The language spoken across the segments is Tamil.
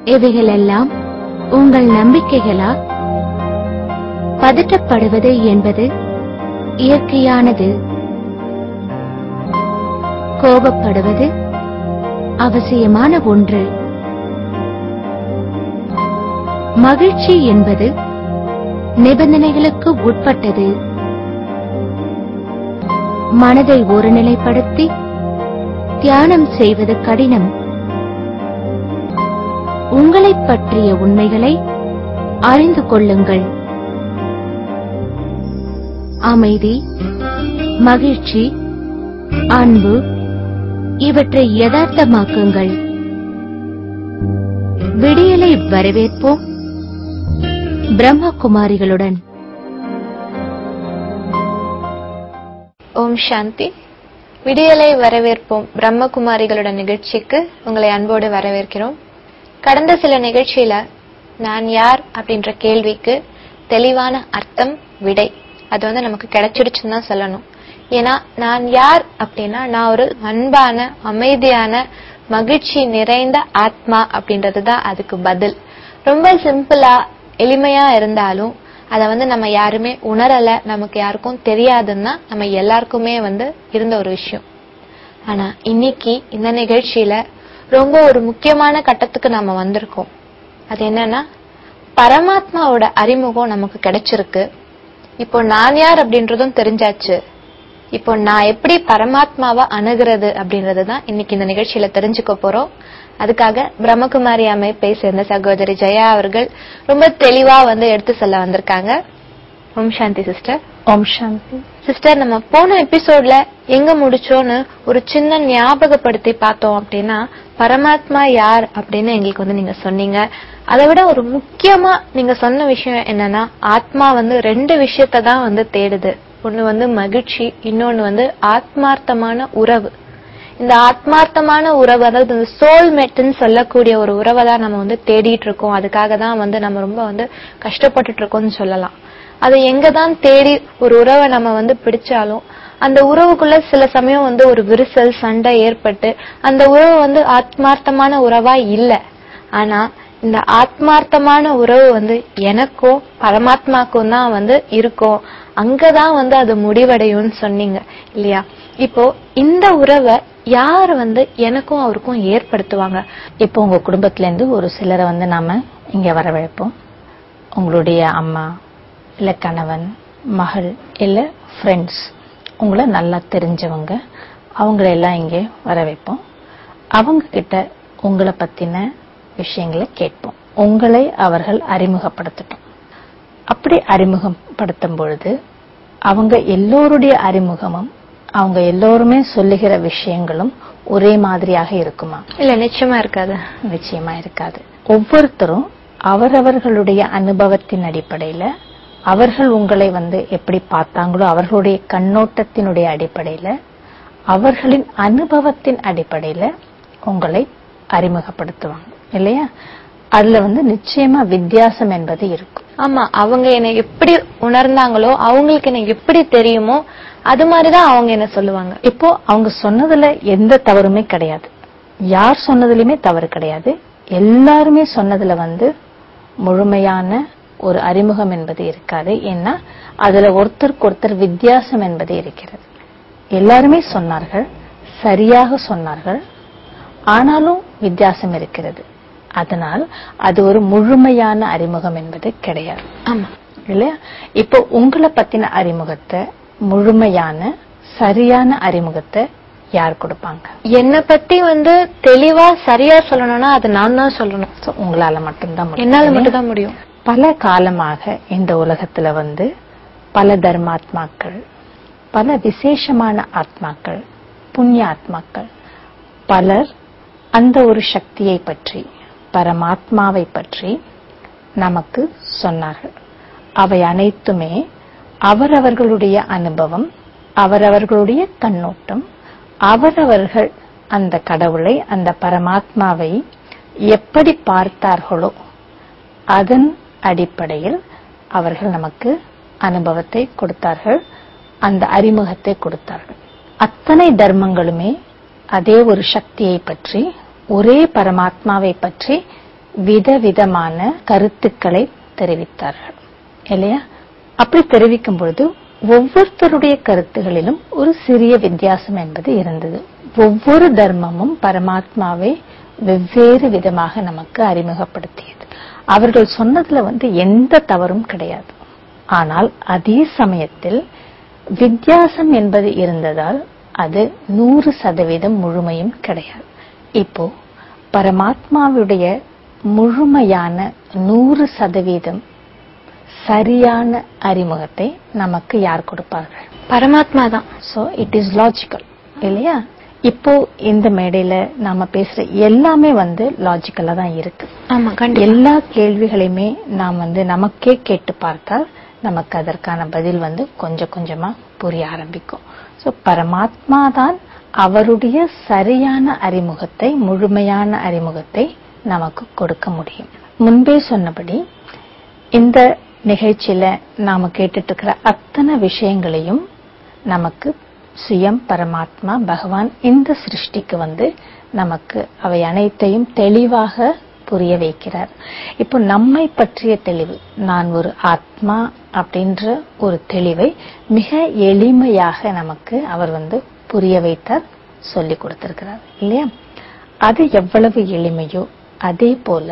இவைகளெல்லாம் உங்கள் நம்பிக்கைகளா பதட்டப்படுவது என்பது இயற்கையானது கோபப்படுவது அவசியமான ஒன்று மகிழ்ச்சி என்பது நிபந்தனைகளுக்கு உட்பட்டது மனதை ஒருநிலைப்படுத்தி தியானம் செய்வது கடினம் உங்களைப் பற்றிய உண்மைகளை அறிந்து கொள்ளுங்கள் அமைதி மகிழ்ச்சி அன்பு இவற்றை யதார்த்தமாக்குங்கள் விடியலை வரவேற்போம் பிரம்மகுமாரிகளுடன் ஓம் சாந்தி விடியலை வரவேற்போம் பிரம்மகுமாரிகளுடன் நிகழ்ச்சிக்கு உங்களை அன்போடு வரவேற்கிறோம் கடந்த சில நிகழ்ச்சியில நான் யார் அப்படின்ற கேள்விக்கு தெளிவான அர்த்தம் விடை அது வந்து நமக்கு கிடைச்சிடுச்சுன்னு தான் சொல்லணும் ஏன்னா நான் யார் அப்படின்னா நான் ஒரு அன்பான அமைதியான மகிழ்ச்சி நிறைந்த ஆத்மா அப்படின்றது தான் அதுக்கு பதில் ரொம்ப சிம்பிளா எளிமையா இருந்தாலும் அத வந்து நம்ம யாருமே உணரல நமக்கு யாருக்கும் தெரியாதுன்னா நம்ம எல்லாருக்குமே வந்து இருந்த ஒரு விஷயம் ஆனா இன்னைக்கு இந்த நிகழ்ச்சியில ரொம்ப ஒரு முக்கியமான கட்டத்துக்கு நாம வந்திருக்கோம் அது என்னன்னா பரமாத்மாவோட அறிமுகம் நமக்கு கிடைச்சிருக்கு இப்போ நான் யார் அப்படின்றதும் தெரிஞ்சாச்சு இப்போ நான் எப்படி பரமாத்மாவை அணுகிறது அப்படின்றது தான் இன்னைக்கு இந்த நிகழ்ச்சியில தெரிஞ்சுக்க போறோம் அதுக்காக பிரம்மகுமாரி அமைப்பை சேர்ந்த சகோதரி ஜெயா அவர்கள் ரொம்ப தெளிவா வந்து எடுத்து சொல்ல வந்திருக்காங்க ஓம் சாந்தி சிஸ்டர் ஓம் சாந்தி சிஸ்டர் நம்ம போன எபிசோட்ல எங்க முடிச்சோன்னு ஒரு சின்ன ஞாபகப்படுத்தி பார்த்தோம் அப்படின்னா பரமாத்மா யார் அப்படின்னு எங்களுக்கு வந்து நீங்க சொன்னீங்க அதை விட ஒரு முக்கியமா நீங்க சொன்ன விஷயம் என்னன்னா ஆத்மா வந்து ரெண்டு விஷயத்தை தான் வந்து தேடுது ஒண்ணு வந்து மகிழ்ச்சி இன்னொன்னு வந்து ஆத்மார்த்தமான உறவு இந்த ஆத்மார்த்தமான உறவு அதாவது இந்த சோல்மேட்னு சொல்லக்கூடிய ஒரு உறவை தான் நம்ம வந்து தேடிட்டு இருக்கோம் அதுக்காக தான் வந்து நம்ம ரொம்ப வந்து கஷ்டப்பட்டுட்டு இருக்கோம்னு சொல்லலாம் அதை எங்க தான் தேடி ஒரு உறவை நம்ம வந்து பிடிச்சாலும் அந்த உறவுக்குள்ள சில சமயம் வந்து ஒரு விரிசல் சண்டை ஏற்பட்டு அந்த உறவு வந்து ஆத்மார்த்தமான உறவா இல்ல ஆனா இந்த ஆத்மார்த்தமான உறவு வந்து எனக்கும் பரமாத்மாக்கும் தான் வந்து இருக்கும் அங்கதான் வந்து அது முடிவடையும்னு சொன்னீங்க இல்லையா இப்போ இந்த உறவை யார் வந்து எனக்கும் அவருக்கும் ஏற்படுத்துவாங்க இப்போ உங்க குடும்பத்துல இருந்து ஒரு சிலரை வந்து நாம இங்க வரவழைப்போம் உங்களுடைய அம்மா இல்ல கணவன் மகள் இல்ல ஃப்ரெண்ட்ஸ் உங்களை நல்லா தெரிஞ்சவங்க அவங்கள எல்லாம் இங்கே வர வைப்போம் அவங்க கிட்ட உங்களை பத்தின விஷயங்களை கேட்போம் உங்களை அவர்கள் அறிமுகப்படுத்தட்டும் அப்படி அறிமுகப்படுத்தும் பொழுது அவங்க எல்லோருடைய அறிமுகமும் அவங்க எல்லோருமே சொல்லுகிற விஷயங்களும் ஒரே மாதிரியாக இருக்குமா இல்ல நிச்சயமா இருக்காது நிச்சயமா இருக்காது ஒவ்வொருத்தரும் அவரவர்களுடைய அனுபவத்தின் அடிப்படையில அவர்கள் உங்களை வந்து எப்படி பார்த்தாங்களோ அவர்களுடைய கண்ணோட்டத்தினுடைய அடிப்படையில அவர்களின் அனுபவத்தின் அடிப்படையில உங்களை அறிமுகப்படுத்துவாங்க இல்லையா அதுல வந்து நிச்சயமா வித்தியாசம் என்பது இருக்கும் ஆமா அவங்க என்னை எப்படி உணர்ந்தாங்களோ அவங்களுக்கு என்ன எப்படி தெரியுமோ அது மாதிரிதான் அவங்க என்ன சொல்லுவாங்க இப்போ அவங்க சொன்னதுல எந்த தவறுமே கிடையாது யார் சொன்னதுலயுமே தவறு கிடையாது எல்லாருமே சொன்னதுல வந்து முழுமையான ஒரு அறிமுகம் என்பது இருக்காது ஏன்னா அதுல ஒருத்தருக்கு ஒருத்தர் வித்தியாசம் என்பது இருக்கிறது எல்லாருமே சொன்னார்கள் சரியாக சொன்னார்கள் ஆனாலும் வித்தியாசம் இருக்கிறது அதனால் அது ஒரு முழுமையான அறிமுகம் என்பது கிடையாது ஆமா இல்லையா இப்போ உங்களை பத்தின அறிமுகத்தை முழுமையான சரியான அறிமுகத்தை யார் கொடுப்பாங்க என்னை பத்தி வந்து தெளிவா சரியா சொல்லணும்னா அது நான் தான் சொல்லணும் So, உங்களால மட்டும்தான் முடியும் என்னால இல்லையா? மட்டும் தான் முடியும் பல காலமாக இந்த உலகத்துல வந்து பல தர்மாத்மாக்கள் பல விசேஷமான ஆத்மாக்கள் புண்ணிய ஆத்மாக்கள் பலர் அந்த ஒரு சக்தியை பற்றி பரமாத்மாவை பற்றி நமக்கு சொன்னார்கள் அவை அனைத்துமே அவரவர்களுடைய அனுபவம் அவரவர்களுடைய கண்ணோட்டம் அவரவர்கள் அந்த கடவுளை அந்த பரமாத்மாவை எப்படி பார்த்தார்களோ அதன் அடிப்படையில் அவர்கள் நமக்கு அனுபவத்தை கொடுத்தார்கள் அந்த அறிமுகத்தை கொடுத்தார்கள் அத்தனை தர்மங்களுமே அதே ஒரு சக்தியை பற்றி ஒரே பரமாத்மாவை பற்றி விதவிதமான கருத்துக்களை தெரிவித்தார்கள் இல்லையா அப்படி தெரிவிக்கும் பொழுது ஒவ்வொருத்தருடைய கருத்துகளிலும் ஒரு சிறிய வித்தியாசம் என்பது இருந்தது ஒவ்வொரு தர்மமும் பரமாத்மாவை வெவ்வேறு விதமாக நமக்கு அறிமுகப்படுத்தியது அவர்கள் சொன்னதுல வந்து எந்த தவறும் கிடையாது ஆனால் அதே சமயத்தில் வித்தியாசம் என்பது இருந்ததால் அது நூறு சதவீதம் முழுமையும் கிடையாது இப்போ பரமாத்மாவுடைய முழுமையான நூறு சதவீதம் சரியான அறிமுகத்தை நமக்கு யார் கொடுப்பார்கள் பரமாத்மா தான் சோ இட் இஸ் லாஜிக்கல் இல்லையா இப்போ இந்த மேடையில நாம பேசுற எல்லாமே வந்து லாஜிக்கலா தான் இருக்கு ஆமா கண்டிப்பா எல்லா கேள்விகளையுமே நாம் வந்து நமக்கே கேட்டு பார்த்தால் நமக்கு அதற்கான பதில் வந்து கொஞ்சம் கொஞ்சமா புரிய ஆரம்பிக்கும் சோ பரமாத்மா தான் அவருடைய சரியான அறிமுகத்தை முழுமையான அறிமுகத்தை நமக்கு கொடுக்க முடியும் முன்பே சொன்னபடி இந்த நிகழ்ச்சியில நாம கேட்டுட்டு இருக்கிற அத்தனை விஷயங்களையும் நமக்கு சுயம் பரமாத்மா பகவான் இந்த சிருஷ்டிக்கு வந்து நமக்கு அவை அனைத்தையும் தெளிவாக புரிய வைக்கிறார் இப்போ நம்மை பற்றிய தெளிவு நான் ஒரு ஆத்மா அப்படின்ற ஒரு தெளிவை மிக எளிமையாக நமக்கு அவர் வந்து புரிய வைத்தார் சொல்லி கொடுத்திருக்கிறார் இல்லையா அது எவ்வளவு எளிமையோ அதே போல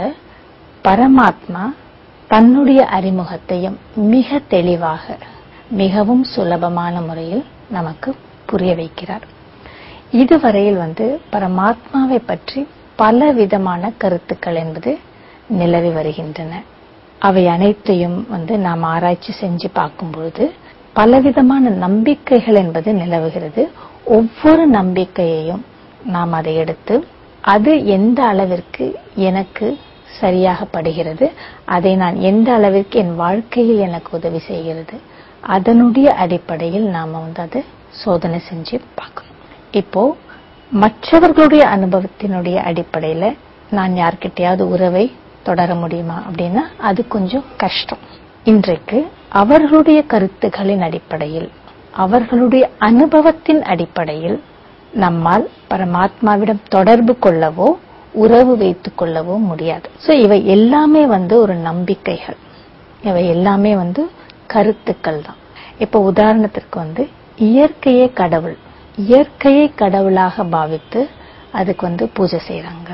பரமாத்மா தன்னுடைய அறிமுகத்தையும் மிக தெளிவாக மிகவும் சுலபமான முறையில் நமக்கு புரிய வைக்கிறார் இதுவரையில் வந்து பரமாத்மாவை பற்றி பல விதமான கருத்துக்கள் என்பது நிலவி வருகின்றன அவை அனைத்தையும் வந்து நாம் ஆராய்ச்சி செஞ்சு பார்க்கும் பொழுது பலவிதமான நம்பிக்கைகள் என்பது நிலவுகிறது ஒவ்வொரு நம்பிக்கையையும் நாம் அதை எடுத்து அது எந்த அளவிற்கு எனக்கு சரியாக படுகிறது அதை நான் எந்த அளவிற்கு என் வாழ்க்கையில் எனக்கு உதவி செய்கிறது அதனுடைய அடிப்படையில் நாம வந்து அதை சோதனை செஞ்சு பார்க்கணும் இப்போ மற்றவர்களுடைய அனுபவத்தினுடைய அடிப்படையில நான் யார்கிட்டயாவது உறவை தொடர முடியுமா அப்படின்னா அது கொஞ்சம் கஷ்டம் இன்றைக்கு அவர்களுடைய கருத்துகளின் அடிப்படையில் அவர்களுடைய அனுபவத்தின் அடிப்படையில் நம்மால் பரமாத்மாவிடம் தொடர்பு கொள்ளவோ உறவு வைத்துக் கொள்ளவோ முடியாது சோ இவை எல்லாமே வந்து ஒரு நம்பிக்கைகள் இவை எல்லாமே வந்து கருத்துக்கள் தான் இப்ப உதாரணத்திற்கு வந்து இயற்கையே கடவுள் இயற்கையை கடவுளாக பாவித்து அதுக்கு வந்து பூஜை செய்றாங்க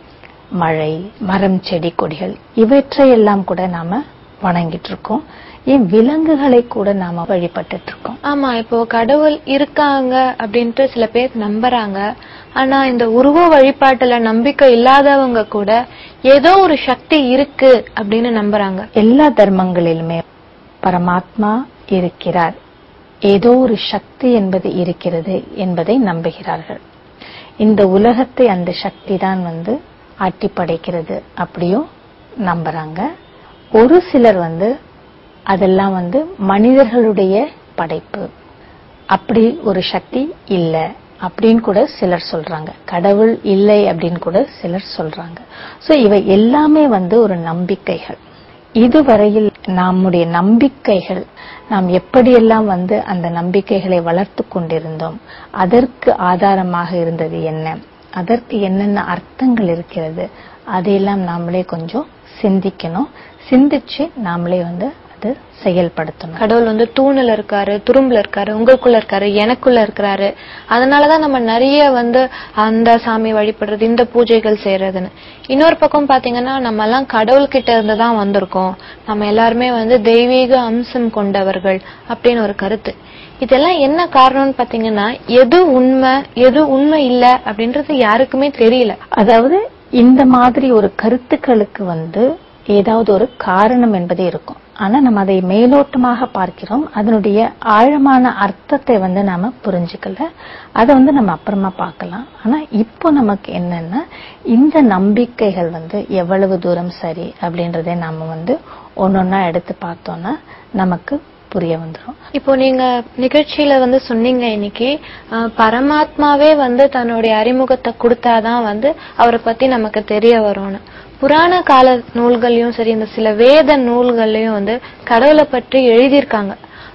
மழை மரம் செடி கொடிகள் இவற்றையெல்லாம் கூட நாம வணங்கிட்டு இருக்கோம் ஏன் விலங்குகளை கூட நாம வழிபட்டுட்டு இருக்கோம் ஆமா இப்போ கடவுள் இருக்காங்க அப்படின்ட்டு சில பேர் நம்புறாங்க ஆனா இந்த உருவ வழிபாட்டுல நம்பிக்கை இல்லாதவங்க கூட ஏதோ ஒரு சக்தி இருக்கு அப்படின்னு நம்புறாங்க எல்லா தர்மங்களிலுமே பரமாத்மா இருக்கிறார் ஏதோ ஒரு சக்தி என்பது இருக்கிறது என்பதை நம்புகிறார்கள் இந்த உலகத்தை அந்த சக்தி தான் வந்து ஆட்டி படைக்கிறது அப்படியும் நம்புறாங்க ஒரு சிலர் வந்து அதெல்லாம் வந்து மனிதர்களுடைய படைப்பு அப்படி ஒரு சக்தி இல்ல அப்படின்னு கூட சிலர் சொல்றாங்க கடவுள் இல்லை அப்படின்னு கூட சிலர் சொல்றாங்க சோ இவை எல்லாமே வந்து ஒரு நம்பிக்கைகள் இதுவரையில் நம்முடைய நம்பிக்கைகள் நாம் எப்படியெல்லாம் வந்து அந்த நம்பிக்கைகளை வளர்த்து கொண்டிருந்தோம் அதற்கு ஆதாரமாக இருந்தது என்ன அதற்கு என்னென்ன அர்த்தங்கள் இருக்கிறது அதையெல்லாம் நாமளே கொஞ்சம் சிந்திக்கணும் சிந்திச்சு நாமளே வந்து அது செயல்படுத்தணும் கடவுள் வந்து தூணுல இருக்காரு துரும்புல இருக்காரு உங்களுக்குள்ள இருக்காரு எனக்குள்ள இருக்கிறாரு அதனாலதான் நம்ம நிறைய வந்து அந்த சாமி வழிபடுறது இந்த பூஜைகள் செய்யறதுன்னு இன்னொரு பக்கம் பாத்தீங்கன்னா நம்ம எல்லாம் கடவுள் கிட்ட இருந்து தான் வந்திருக்கோம் நம்ம எல்லாருமே வந்து தெய்வீக அம்சம் கொண்டவர்கள் அப்படின்னு ஒரு கருத்து இதெல்லாம் என்ன காரணம்னு பாத்தீங்கன்னா எது உண்மை எது உண்மை இல்ல அப்படின்றது யாருக்குமே தெரியல அதாவது இந்த மாதிரி ஒரு கருத்துக்களுக்கு வந்து ஏதாவது ஒரு காரணம் என்பது இருக்கும் ஆனா நம்ம அதை மேலோட்டமாக பார்க்கிறோம் அதனுடைய ஆழமான அர்த்தத்தை வந்து நாம புரிஞ்சுக்கல அதை வந்து நம்ம அப்புறமா பார்க்கலாம் ஆனா இப்போ நமக்கு என்னன்னா இந்த நம்பிக்கைகள் வந்து எவ்வளவு தூரம் சரி அப்படின்றதை நாம வந்து ஒன்னொன்னா எடுத்து பார்த்தோம்னா நமக்கு புரிய வந்துரும் இப்போ நீங்க நிகழ்ச்சியில வந்து சொன்னீங்க இன்னைக்கு அஹ், பரமாத்மாவே வந்து தன்னுடைய அறிமுகத்தை கொடுத்தாதான் வந்து அவரை பத்தி நமக்கு தெரிய வரும்னு புராண கால நூல்கள்லயும் சரி இந்த சில வேத நூல்கள்லயும் வந்து கடவுளை பற்றி எழுதியிருக்காங்க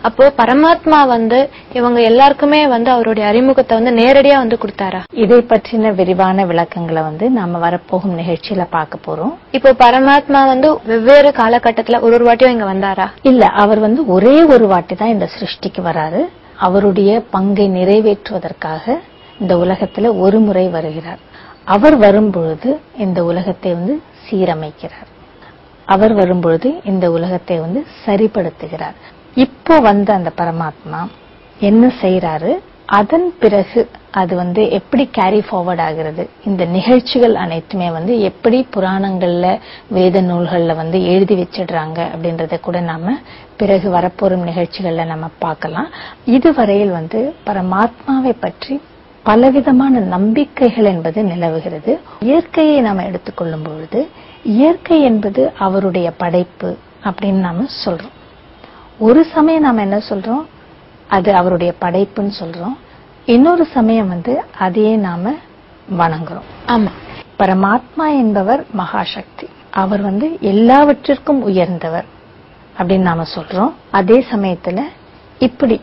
அப்போ பரமாத்மா வந்து இவங்க எல்லாருக்குமே வந்து அவருடைய அறிமுகத்தை வந்து நேரடியா வந்து கொடுத்தாரா இதை பற்றின விரிவான விளக்கங்களை வந்து நாம வரப்போகும் நிகழ்ச்சியில பார்க்க போறோம் இப்போ பரமாத்மா வந்து வெவ்வேறு காலகட்டத்துல ஒரு ஒரு வாட்டியும் இங்க வந்தாரா இல்ல அவர் வந்து ஒரே ஒரு வாட்டி தான் இந்த சிருஷ்டிக்கு வராரு அவருடைய பங்கை நிறைவேற்றுவதற்காக இந்த உலகத்துல ஒரு முறை வருகிறார் அவர் வரும்பொழுது இந்த உலகத்தை வந்து சீரமைக்கிறார் அவர் வரும்பொழுது இந்த உலகத்தை வந்து சரிப்படுத்துகிறார் இப்போ வந்த அந்த பரமாத்மா என்ன செய்யறாரு அதன் பிறகு அது வந்து எப்படி கேரி ஃபார்வர்ட் ஆகிறது இந்த நிகழ்ச்சிகள் அனைத்துமே வந்து எப்படி புராணங்கள்ல வேத நூல்கள்ல வந்து எழுதி வச்சிடுறாங்க அப்படின்றத கூட நாம பிறகு வரப்போறும் நிகழ்ச்சிகள்ல நம்ம பார்க்கலாம் இதுவரையில் வந்து பரமாத்மாவை பற்றி பலவிதமான நம்பிக்கைகள் என்பது நிலவுகிறது இயற்கையை நாம எடுத்துக்கொள்ளும் பொழுது இயற்கை என்பது அவருடைய படைப்பு அப்படின்னு நாம சொல்றோம் ஒரு சமயம் நாம என்ன சொல்றோம் அது அவருடைய படைப்புன்னு சொல்றோம் இன்னொரு சமயம் வந்து அதையே நாம வணங்குறோம் ஆமா பரமாத்மா என்பவர் மகாசக்தி அவர் வந்து எல்லாவற்றிற்கும் உயர்ந்தவர் அப்படின்னு நாம சொல்றோம் அதே சமயத்துல இப்படி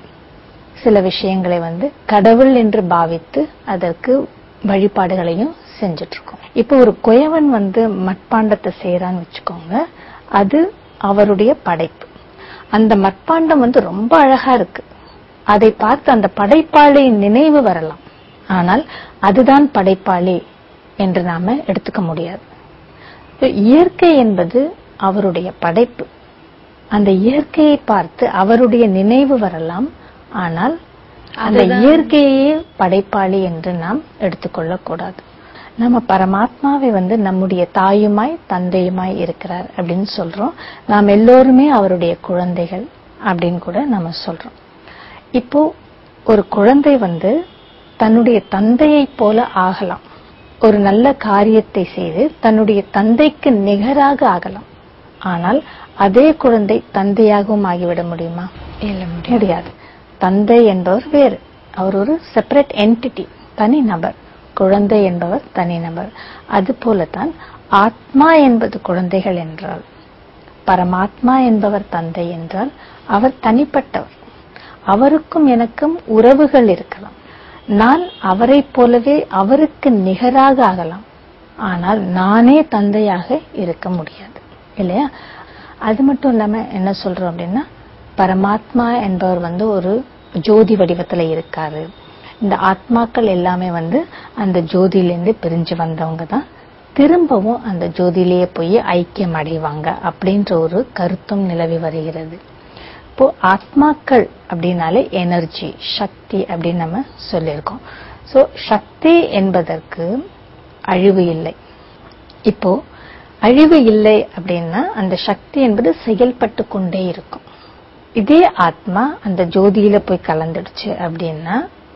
சில விஷயங்களை வந்து கடவுள் என்று பாவித்து அதற்கு வழிபாடுகளையும் செஞ்சுட்டு இருக்கோம் இப்போ ஒரு குயவன் வந்து மட்பாண்டத்தை செய்யறான்னு வச்சுக்கோங்க அது அவருடைய படைப்பு அந்த மட்பாண்டம் வந்து ரொம்ப அழகா இருக்கு அதை பார்த்து அந்த படைப்பாளியின் நினைவு வரலாம் ஆனால் அதுதான் படைப்பாளி என்று நாம எடுத்துக்க முடியாது இப்ப இயற்கை என்பது அவருடைய படைப்பு அந்த இயற்கையை பார்த்து அவருடைய நினைவு வரலாம் ஆனால் அந்த இயற்கையே படைப்பாளி என்று நாம் எடுத்துக்கொள்ளக் கூடாது நம்ம பரமாத்மாவை வந்து நம்முடைய தாயுமாய் தந்தையுமாய் இருக்கிறார் அப்படின்னு சொல்றோம் நாம் எல்லோருமே அவருடைய குழந்தைகள் அப்படின்னு கூட நம்ம சொல்றோம் இப்போ ஒரு குழந்தை வந்து தன்னுடைய தந்தையைப் போல ஆகலாம் ஒரு நல்ல காரியத்தை செய்து தன்னுடைய தந்தைக்கு நிகராக ஆகலாம் ஆனால் அதே குழந்தை தந்தையாகவும் ஆகிவிட முடியுமா இல்ல முடியாது தந்தை என்பவர் வேறு அவர் ஒரு செப்பரேட் என்டிட்டி தனி நபர் குழந்தை என்பவர் தனி நபர் அது போலதான் ஆத்மா என்பது குழந்தைகள் என்றால் பரமாத்மா என்பவர் தந்தை என்றால் அவர் தனிப்பட்டவர் அவருக்கும் எனக்கும் உறவுகள் இருக்கலாம் நான் அவரைப் போலவே அவருக்கு நிகராக ஆகலாம் ஆனால் நானே தந்தையாக இருக்க முடியாது இல்லையா அது மட்டும் இல்லாம என்ன சொல்றோம் அப்படின்னா பரமாத்மா என்பவர் வந்து ஒரு ஜோதி வடிவத்துல இருக்காரு இந்த ஆத்மாக்கள் எல்லாமே வந்து அந்த ஜோதியிலேருந்து பிரிஞ்சு வந்தவங்க தான் திரும்பவும் அந்த ஜோதியிலேயே போய் ஐக்கியம் அடைவாங்க அப்படின்ற ஒரு கருத்தும் நிலவி வருகிறது இப்போ ஆத்மாக்கள் அப்படின்னாலே எனர்ஜி சக்தி அப்படின்னு நம்ம சொல்லியிருக்கோம் சோ சக்தி என்பதற்கு அழிவு இல்லை இப்போ அழிவு இல்லை அப்படின்னா அந்த சக்தி என்பது செயல்பட்டு கொண்டே இருக்கும் இதே ஆத்மா அந்த ஜோதியில போய் கலந்துடுச்சு அப்படின்னா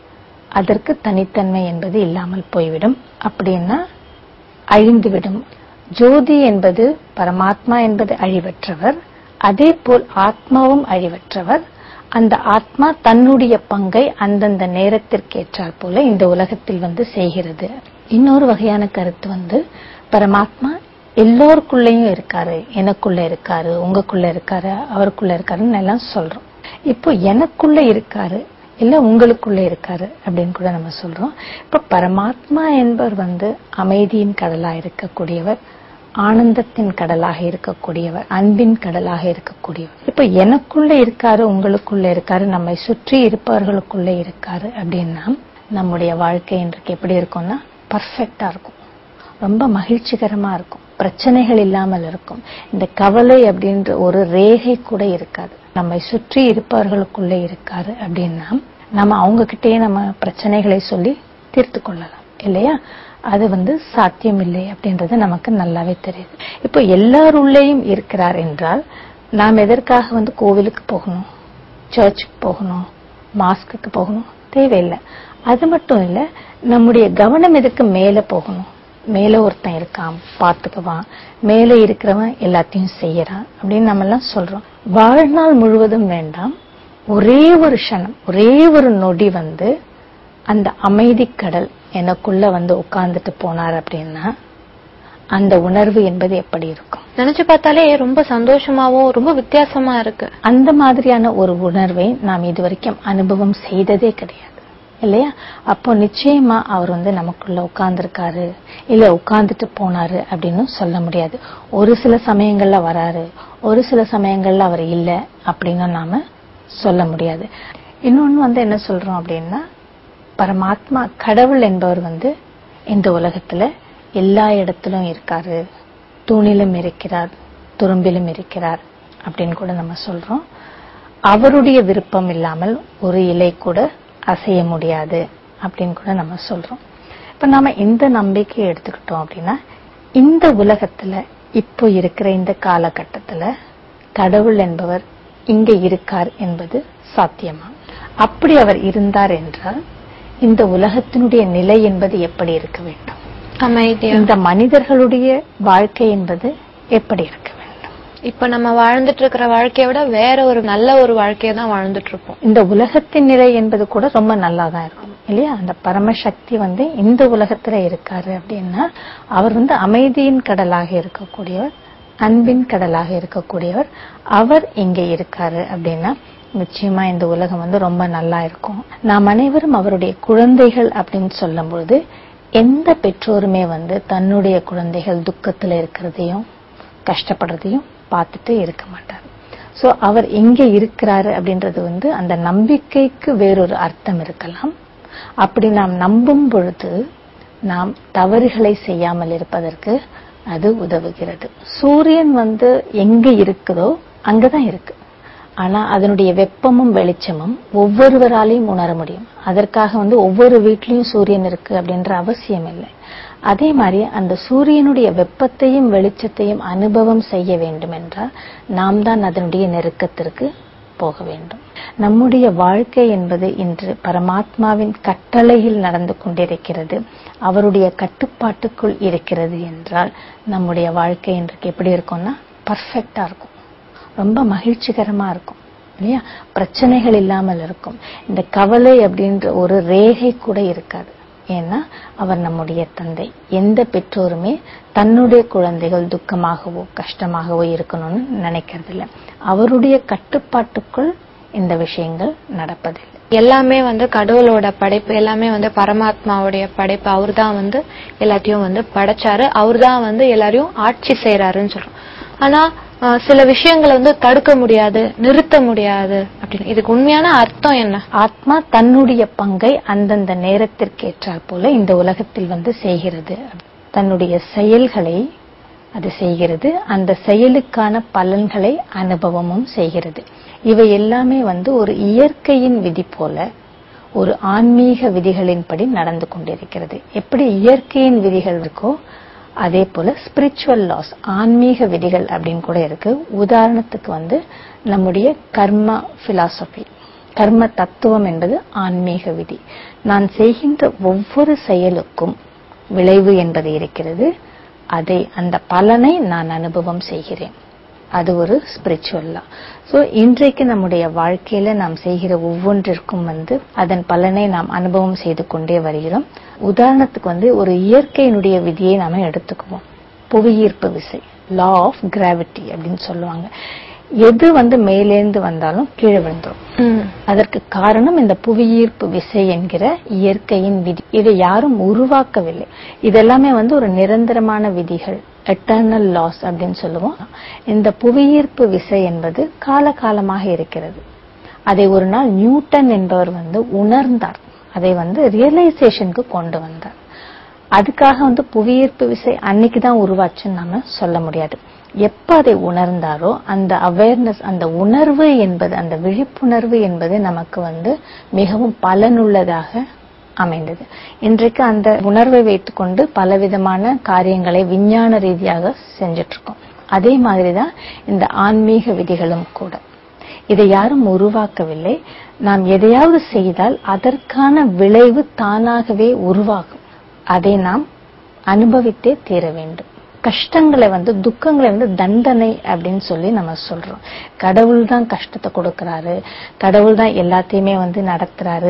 அதற்கு தனித்தன்மை என்பது இல்லாமல் போய்விடும் அப்படின்னா அழிந்துவிடும் ஜோதி என்பது பரமாத்மா என்பது அழிவற்றவர் அதே போல் ஆத்மாவும் அழிவற்றவர் அந்த ஆத்மா தன்னுடைய பங்கை அந்தந்த நேரத்திற்கேற்றாற் போல இந்த உலகத்தில் வந்து செய்கிறது இன்னொரு வகையான கருத்து வந்து பரமாத்மா எல்லோருக்குள்ளேயும் இருக்காரு எனக்குள்ள இருக்காரு உங்களுக்குள்ள இருக்காரு அவருக்குள்ள இருக்காருன்னு எல்லாம் சொல்றோம் இப்போ எனக்குள்ள இருக்காரு இல்ல உங்களுக்குள்ள இருக்காரு அப்படின்னு கூட நம்ம சொல்றோம் இப்ப பரமாத்மா என்பவர் வந்து அமைதியின் கடலா இருக்கக்கூடியவர் ஆனந்தத்தின் கடலாக இருக்கக்கூடியவர் அன்பின் கடலாக இருக்கக்கூடியவர் இப்ப எனக்குள்ள இருக்காரு உங்களுக்குள்ள இருக்காரு நம்மை சுற்றி இருப்பவர்களுக்குள்ள இருக்காரு அப்படின்னா நம்முடைய வாழ்க்கை இன்றைக்கு எப்படி இருக்கும்னா பர்ஃபெக்டா இருக்கும் ரொம்ப மகிழ்ச்சிகரமா இருக்கும் பிரச்சனைகள் இல்லாமல் இருக்கும் இந்த கவலை அப்படின்ற ஒரு ரேகை கூட இருக்காது நம்மை சுற்றி இருப்பவர்களுக்குள்ளே இருக்காரு அப்படின்னா நம்ம அவங்க கிட்டயே நம்ம பிரச்சனைகளை சொல்லி தீர்த்து கொள்ளலாம் இல்லையா அது வந்து சாத்தியம் இல்லை அப்படின்றது நமக்கு நல்லாவே தெரியுது இப்போ எல்லாருள்ளேயும் இருக்கிறார் என்றால் நாம் எதற்காக வந்து கோவிலுக்கு போகணும் சர்ச்சுக்கு போகணும் மாஸ்க்கு போகணும் தேவையில்லை அது மட்டும் இல்ல நம்முடைய கவனம் எதுக்கு மேல போகணும் மேல ஒருத்தன் இருக்கான் பாத்துக்குவான் மேல இருக்கிறவன் எல்லாத்தையும் செய்யறான் அப்படின்னு நம்ம எல்லாம் சொல்றோம் வாழ்நாள் முழுவதும் வேண்டாம் ஒரே ஒரு க்ஷணம் ஒரே ஒரு நொடி வந்து அந்த அமைதி கடல் எனக்குள்ள வந்து உட்கார்ந்துட்டு போனார் அப்படின்னா அந்த உணர்வு என்பது எப்படி இருக்கும் நினைச்சு பார்த்தாலே ரொம்ப சந்தோஷமாவும் ரொம்ப வித்தியாசமா இருக்கு அந்த மாதிரியான ஒரு உணர்வை நாம் இதுவரைக்கும் அனுபவம் செய்ததே கிடையாது இல்லையா அப்போ நிச்சயமா அவர் வந்து நமக்குள்ள உட்கார்ந்துருக்காரு இல்ல உட்கார்ந்துட்டு போனாரு அப்படின்னு சொல்ல முடியாது ஒரு சில சமயங்கள்ல வராரு ஒரு சில சமயங்கள்ல அவர் இல்ல அப்படின்னு நாம சொல்ல முடியாது இன்னொன்னு வந்து என்ன சொல்றோம் அப்படின்னா பரமாத்மா கடவுள் என்பவர் வந்து இந்த உலகத்துல எல்லா இடத்திலும் இருக்காரு தூணிலும் இருக்கிறார் துரும்பிலும் இருக்கிறார் அப்படின்னு கூட நம்ம சொல்றோம் அவருடைய விருப்பம் இல்லாமல் ஒரு இலை கூட அசைய முடியாது அப்படின்னு கூட நம்ம சொல்றோம் இப்ப நாம இந்த நம்பிக்கையை எடுத்துக்கிட்டோம் அப்படின்னா இந்த உலகத்துல இப்போ இருக்கிற இந்த காலகட்டத்துல கடவுள் என்பவர் இங்க இருக்கார் என்பது சாத்தியமா அப்படி அவர் இருந்தார் என்றால் இந்த உலகத்தினுடைய நிலை என்பது எப்படி இருக்க வேண்டும் அமைதியா இந்த மனிதர்களுடைய வாழ்க்கை என்பது எப்படி இருக்க வேண்டும் இப்ப நம்ம வாழ்ந்துட்டு இருக்கிற வாழ்க்கையை விட வேற ஒரு நல்ல ஒரு வாழ்க்கையை தான் வாழ்ந்துட்டு இருப்போம் இந்த உலகத்தின் நிலை என்பது கூட ரொம்ப நல்லா தான் இருக்கும் இல்லையா அந்த பரமசக்தி வந்து இந்த உலகத்துல இருக்காரு அப்படின்னா அவர் வந்து அமைதியின் கடலாக இருக்கக்கூடியவர் அன்பின் கடலாக இருக்கக்கூடியவர் அவர் இங்க இருக்காரு அப்படின்னா நிச்சயமா இந்த உலகம் வந்து ரொம்ப நல்லா இருக்கும் நாம் அனைவரும் அவருடைய குழந்தைகள் அப்படின்னு சொல்லும்பொழுது எந்த பெற்றோருமே வந்து தன்னுடைய குழந்தைகள் துக்கத்துல இருக்கிறதையும் கஷ்டப்படுறதையும் பார்த்துட்டு இருக்க மாட்டார் சோ அவர் எங்க இருக்கிறாரு அப்படின்றது வந்து அந்த நம்பிக்கைக்கு வேறொரு அர்த்தம் இருக்கலாம் அப்படி நாம் நம்பும் பொழுது நாம் தவறுகளை செய்யாமல் இருப்பதற்கு அது உதவுகிறது சூரியன் வந்து எங்க இருக்குதோ அங்கதான் இருக்கு ஆனா அதனுடைய வெப்பமும் வெளிச்சமும் ஒவ்வொருவராலையும் உணர முடியும் அதற்காக வந்து ஒவ்வொரு வீட்லயும் சூரியன் இருக்கு அப்படின்ற அவசியம் இல்லை அதே மாதிரி அந்த சூரியனுடைய வெப்பத்தையும் வெளிச்சத்தையும் அனுபவம் செய்ய வேண்டும் என்றால் நாம் தான் அதனுடைய நெருக்கத்திற்கு போக வேண்டும் நம்முடைய வாழ்க்கை என்பது இன்று பரமாத்மாவின் கட்டளையில் நடந்து கொண்டிருக்கிறது அவருடைய கட்டுப்பாட்டுக்குள் இருக்கிறது என்றால் நம்முடைய வாழ்க்கை இன்றைக்கு எப்படி இருக்கும்னா பர்ஃபெக்டா இருக்கும் ரொம்ப மகிழ்ச்சிகரமா இருக்கும் இல்லையா பிரச்சனைகள் இல்லாமல் இருக்கும் இந்த கவலை அப்படின்ற ஒரு ரேகை கூட இருக்காது ஏன்னா அவர் நம்முடைய தந்தை எந்த பெற்றோருமே தன்னுடைய குழந்தைகள் துக்கமாகவோ கஷ்டமாகவோ இருக்கணும்னு நினைக்கிறது இல்ல அவருடைய கட்டுப்பாட்டுக்குள் இந்த விஷயங்கள் நடப்பதில்லை எல்லாமே வந்து கடவுளோட படைப்பு எல்லாமே வந்து பரமாத்மாவுடைய படைப்பு அவர்தான் வந்து எல்லாத்தையும் வந்து படைச்சாரு அவர்தான் வந்து எல்லாரையும் ஆட்சி செய்யறாருன்னு சொல்றோம் ஆனா அஹ், சில விஷயங்களை வந்து தடுக்க முடியாது நிறுத்த முடியாது அப்படின்னு இதுக்கு உண்மையான அர்த்தம் என்ன ஆத்மா தன்னுடைய பங்கை அந்தந்த நேரத்திற்கேற்றாற் போல இந்த உலகத்தில் வந்து செய்கிறது தன்னுடைய செயல்களை அது செய்கிறது அந்த செயலுக்கான பலன்களை அனுபவமும் செய்கிறது இவை எல்லாமே வந்து ஒரு இயற்கையின் விதி போல ஒரு ஆன்மீக விதிகளின்படி நடந்து கொண்டிருக்கிறது எப்படி இயற்கையின் விதிகள் இருக்கோ அதே போல ஸ்பிரிச்சுவல் லாஸ் ஆன்மீக விதிகள் அப்படின்னு கூட இருக்கு உதாரணத்துக்கு வந்து நம்முடைய கர்ம பிலாசபி கர்ம தத்துவம் என்பது ஆன்மீக விதி நான் செய்கின்ற ஒவ்வொரு செயலுக்கும் விளைவு என்பது இருக்கிறது அதை அந்த பலனை நான் அனுபவம் செய்கிறேன் அது ஒரு ஸ்பிரிச்சுவல் லா ஸோ இன்றைக்கு நம்முடைய வாழ்க்கையில நாம் செய்கிற ஒவ்வொன்றிற்கும் வந்து அதன் பலனை நாம் அனுபவம் செய்து கொண்டே வருகிறோம் உதாரணத்துக்கு வந்து ஒரு இயற்கையினுடைய விதியை நாம எடுத்துக்குவோம் புவியீர்ப்பு விசை லா ஆஃப் கிராவிட்டி அப்படின்னு சொல்லுவாங்க எது வந்து மேலேந்து வந்தாலும் கீழே விழுந்துரும் ம். அதற்கு காரணம் இந்த புவியீர்ப்பு விசை என்கிற இயற்கையின் விதி இதை யாரும் உருவாக்கவில்லை இதெல்லாமே வந்து ஒரு நிரந்தரமான விதிகள் எட்டர்னல் லாஸ் அப்படின்னு சொல்லுவோம் இந்த புவியீர்ப்பு விசை என்பது காலகாலமாக இருக்கிறது அதை ஒரு நாள் நியூட்டன் என்பவர் வந்து உணர்ந்தார் அதை வந்து ரியலைசேஷனுக்கு கொண்டு வந்தார் அதுக்காக வந்து புவியீர்ப்பு விசை அன்னைக்கு தான் உருவாச்சுன்னு நாம சொல்ல முடியாது எப்ப அதை உணர்ந்தாரோ அந்த அவேர்னஸ் அந்த உணர்வு என்பது அந்த விழிப்புணர்வு என்பது நமக்கு வந்து மிகவும் பலனுள்ளதாக அமைந்தது இன்றைக்கு அந்த உணர்வை வைத்துக்கொண்டு பலவிதமான காரியங்களை விஞ்ஞான ரீதியாக செஞ்சுட்டு இருக்கோம் அதே மாதிரிதான் இந்த ஆன்மீக விதிகளும் கூட இதை யாரும் உருவாக்கவில்லை நாம் எதையாவது செய்தால் அதற்கான விளைவு தானாகவே உருவாகும் அதை நாம் அனுபவித்தே தீர வேண்டும் கஷ்டங்களை வந்து துக்கங்களை வந்து தண்டனை அப்படின்னு சொல்லி நம்ம சொல்றோம் கடவுள் தான் கஷ்டத்தை கொடுக்கறாரு கடவுள் தான் எல்லாத்தையுமே வந்து நடத்துறாரு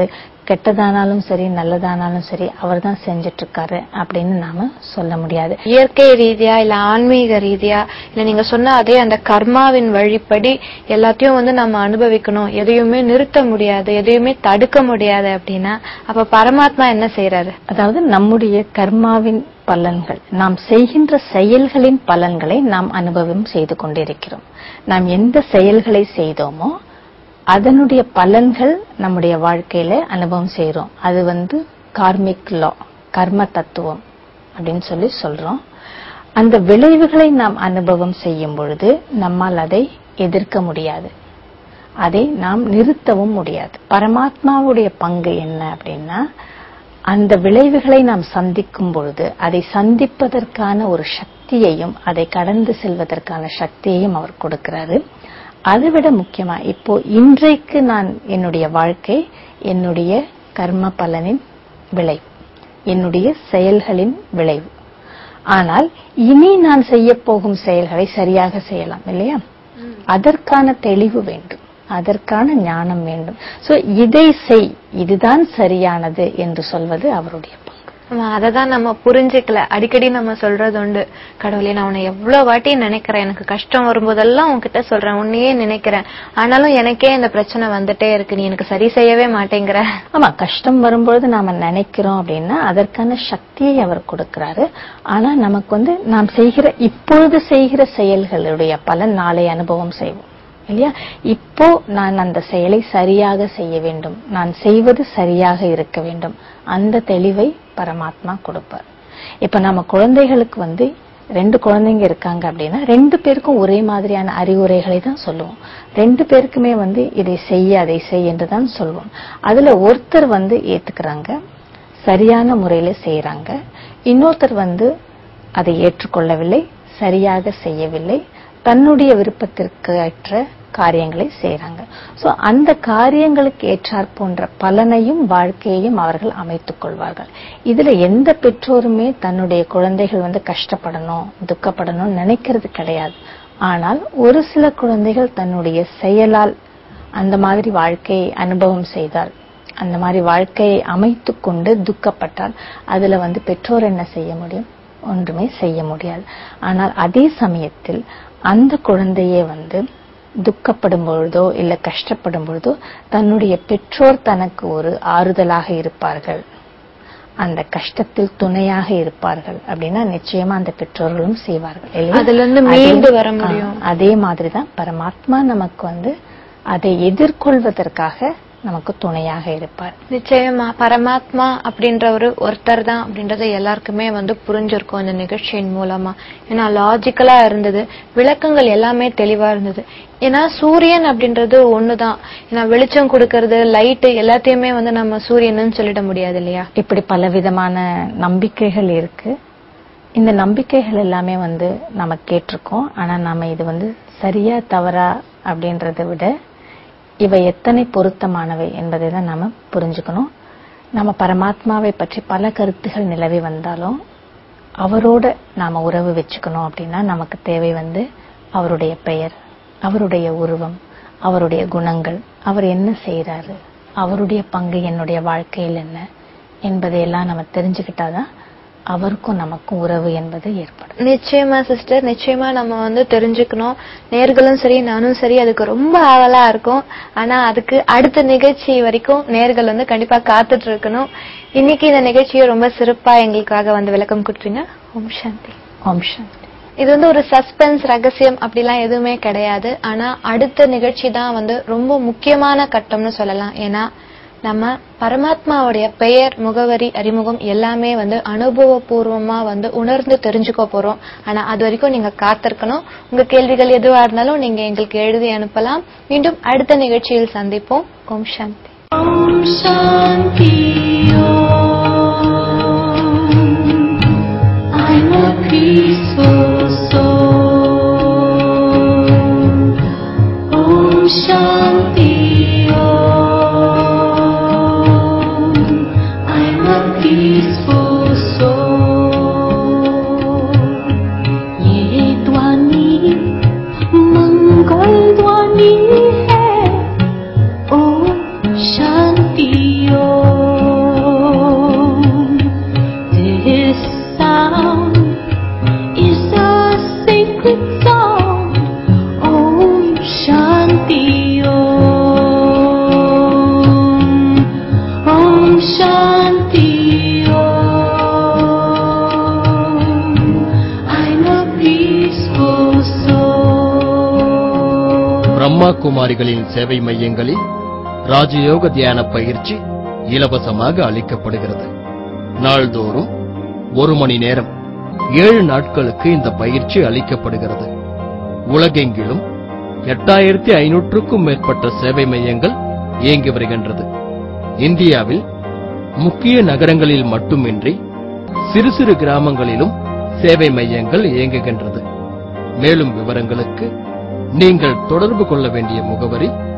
கெட்டதானாலும் சரி நல்லதானாலும் சரி அவர் தான் செஞ்சிட்டு இருக்காரு அப்படின்னு நாம சொல்ல முடியாது இயற்கை ரீதியா இல்ல ஆன்மீக ரீதியா இல்ல நீங்க சொன்ன அதே அந்த கர்மாவின் வழிப்படி எல்லாத்தையும் வந்து நம்ம அனுபவிக்கணும் எதையுமே நிறுத்த முடியாது எதையுமே தடுக்க முடியாது அப்படின்னா அப்ப பரமாத்மா என்ன செய்யறாரு அதாவது நம்முடைய கர்மாவின் பலன்கள் நாம் செய்கின்ற செயல்களின் பலன்களை நாம் அனுபவம் செய்து கொண்டிருக்கிறோம் நாம் எந்த செயல்களை செய்தோமோ அதனுடைய பலன்கள் நம்முடைய வாழ்க்கையில அனுபவம் செய்றோம் அது வந்து கார்மிக் லா கர்ம தத்துவம் அப்படின்னு சொல்லி சொல்றோம் அந்த விளைவுகளை நாம் அனுபவம் செய்யும் பொழுது நம்மால் அதை எதிர்க்க முடியாது அதை நாம் நிறுத்தவும் முடியாது பரமாத்மாவுடைய பங்கு என்ன அப்படின்னா அந்த விளைவுகளை நாம் சந்திக்கும் பொழுது அதை சந்திப்பதற்கான ஒரு சக்தியையும் அதை கடந்து செல்வதற்கான சக்தியையும் அவர் கொடுக்கிறாரு அதை விட முக்கியமா இப்போ இன்றைக்கு நான் என்னுடைய வாழ்க்கை என்னுடைய கர்ம பலனின் விளைவு என்னுடைய செயல்களின் விளைவு ஆனால் இனி நான் செய்ய போகும் செயல்களை சரியாக செய்யலாம் இல்லையா அதற்கான தெளிவு வேண்டும் அதற்கான ஞானம் வேண்டும் சோ இதை செய் இதுதான் சரியானது என்று சொல்வது அவருடைய பங்கு ஆமா அததான் நம்ம புரிஞ்சுக்கல அடிக்கடி நம்ம சொல்றது உண்டு கடவுளே நான் உன்னை எவ்வளவு வாட்டி நினைக்கிறேன் எனக்கு கஷ்டம் வரும்போதெல்லாம் உன்கிட்ட சொல்றேன் உன்னையே நினைக்கிறேன் ஆனாலும் எனக்கே இந்த பிரச்சனை வந்துட்டே இருக்கு நீ எனக்கு சரி செய்யவே மாட்டேங்கிற ஆமா கஷ்டம் வரும்பொழுது நாம நினைக்கிறோம் அப்படின்னா அதற்கான சக்தியை அவர் கொடுக்கிறாரு ஆனா நமக்கு வந்து நாம் செய்கிற இப்பொழுது செய்கிற செயல்களுடைய பலன் நாளை அனுபவம் செய்வோம் இல்லையா இப்போ நான் அந்த செயலை சரியாக செய்ய வேண்டும் நான் செய்வது சரியாக இருக்க வேண்டும் அந்த தெளிவை பரமாத்மா கொடுப்பார் இப்ப நம்ம குழந்தைகளுக்கு வந்து ரெண்டு குழந்தைங்க இருக்காங்க அப்படின்னா ரெண்டு பேருக்கும் ஒரே மாதிரியான அறிவுரைகளை தான் சொல்லுவோம் ரெண்டு பேருக்குமே வந்து இதை செய்ய அதை செய் என்று தான் சொல்லுவோம் அதுல ஒருத்தர் வந்து ஏத்துக்கிறாங்க சரியான முறையில செய்யறாங்க இன்னொருத்தர் வந்து அதை ஏற்றுக்கொள்ளவில்லை சரியாக செய்யவில்லை தன்னுடைய விருப்பத்திற்கு ஏற்ற காரியங்களை செய்யறாங்க சோ அந்த காரியங்களுக்கு ஏற்றாற் போன்ற பலனையும் வாழ்க்கையையும் அவர்கள் அமைத்துக் கொள்வார்கள் இதுல எந்த பெற்றோருமே தன்னுடைய குழந்தைகள் வந்து கஷ்டப்படணும் துக்கப்படணும் நினைக்கிறது கிடையாது ஆனால் ஒரு சில குழந்தைகள் தன்னுடைய செயலால் அந்த மாதிரி வாழ்க்கையை அனுபவம் செய்தால் அந்த மாதிரி வாழ்க்கையை அமைத்துக் கொண்டு துக்கப்பட்டால் அதுல வந்து பெற்றோர் என்ன செய்ய முடியும் ஒன்றுமே செய்ய முடியாது ஆனால் அதே சமயத்தில் அந்த குழந்தையே வந்து துக்கப்படும் பொழுதோ இல்ல கஷ்டப்படும் பொழுதோ தன்னுடைய பெற்றோர் தனக்கு ஒரு ஆறுதலாக இருப்பார்கள் அந்த கஷ்டத்தில் துணையாக இருப்பார்கள் அப்படின்னா நிச்சயமா அந்த பெற்றோர்களும் செய்வார்கள் இல்லையா? அதுல இருந்து அதே- மீண்டு வர முடியும். ஆ, அதே மாதிரிதான் பரமாத்மா நமக்கு வந்து அதை எதிர்கொள்வதற்காக நமக்கு துணையாக இருப்பார் நிச்சயமா பரமாத்மா அப்படின்ற ஒரு ஒருத்தர் தான் அப்படின்றது எல்லாருக்குமே வந்து புரிஞ்சிருக்கும் இந்த நிகழ்ச்சியின் மூலமா ஏன்னா லாஜிக்கலா இருந்தது விளக்கங்கள் எல்லாமே தெளிவா இருந்தது ஏன்னா சூரியன் அப்படின்றது ஒண்ணுதான் ஏன்னா வெளிச்சம் கொடுக்கறது லைட் எல்லாத்தையுமே வந்து நம்ம சூரியன்னு சொல்லிட முடியாது இல்லையா இப்படி பலவிதமான நம்பிக்கைகள் இருக்கு இந்த நம்பிக்கைகள் எல்லாமே வந்து நம்ம கேட்டிருக்கோம் ஆனா நாம இது வந்து சரியா தவறா அப்படின்றத விட இவை எத்தனை பொருத்தமானவை என்பதை தான் நாம புரிஞ்சுக்கணும் நம்ம பரமாத்மாவை பற்றி பல கருத்துகள் நிலவி வந்தாலும் அவரோட நாம உறவு வச்சுக்கணும் அப்படின்னா நமக்கு தேவை வந்து அவருடைய பெயர் அவருடைய உருவம் அவருடைய குணங்கள் அவர் என்ன செய்யறாரு அவருடைய பங்கு என்னுடைய வாழ்க்கையில் என்ன என்பதையெல்லாம் நம்ம தெரிஞ்சுக்கிட்டாதான் அவருக்கும் நமக்கும் உறவு என்பது ஏற்படும் நிச்சயமா சிஸ்டர் நிச்சயமா நம்ம வந்து தெரிஞ்சுக்கணும் நேர்களும் சரி நானும் சரி அதுக்கு ரொம்ப ஆவலா இருக்கும் ஆனா அதுக்கு அடுத்த நிகழ்ச்சி வரைக்கும் நேர்கள் வந்து கண்டிப்பா காத்துட்டு இருக்கணும் இன்னைக்கு இந்த நிகழ்ச்சியை ரொம்ப சிறப்பா எங்களுக்காக வந்து விளக்கம் கொடுத்தீங்க ஓம் சாந்தி ஓம் சாந்தி இது வந்து ஒரு சஸ்பென்ஸ் ரகசியம் அப்படிலாம் எதுவுமே கிடையாது ஆனா அடுத்த நிகழ்ச்சி தான் வந்து ரொம்ப முக்கியமான கட்டம்னு சொல்லலாம் ஏன்னா நம்ம பரமாத்மாவுடைய பெயர் முகவரி அறிமுகம் எல்லாமே வந்து அனுபவபூர்வமா வந்து உணர்ந்து தெரிஞ்சுக்க போறோம் ஆனா அது வரைக்கும் நீங்க காத்திருக்கணும் உங்க கேள்விகள் எதுவா இருந்தாலும் நீங்க எங்களுக்கு எழுதி அனுப்பலாம் மீண்டும் அடுத்த நிகழ்ச்சியில் சந்திப்போம் ஓம் சாந்தி I'm a peaceful soul. Om Shanti Om. I'm a peaceful soul. ये ध्वनि मंगल ध्वनि है ओम शांति ओम Shanti Om. I'm a peaceful soul. Brahma குமாரிகளின் சேவை மையங்களில் ராஜயோக தியான பயிற்சி இலவசமாக அளிக்கப்படுகிறது நாள்தோறும் ஒரு மணி நேரம் ஏழு நாட்களுக்கு இந்த பயிற்சி அளிக்கப்படுகிறது உலகெங்கிலும் எட்டாயிரத்தி ஐநூற்றுக்கும் மேற்பட்ட சேவை மையங்கள் இயங்கி வருகின்றது இந்தியாவில் முக்கிய நகரங்களில் மட்டுமின்றி சிறு சிறு கிராமங்களிலும் சேவை மையங்கள் இயங்குகின்றது மேலும் விவரங்களுக்கு நீங்கள் தொடர்பு கொள்ள வேண்டிய முகவரி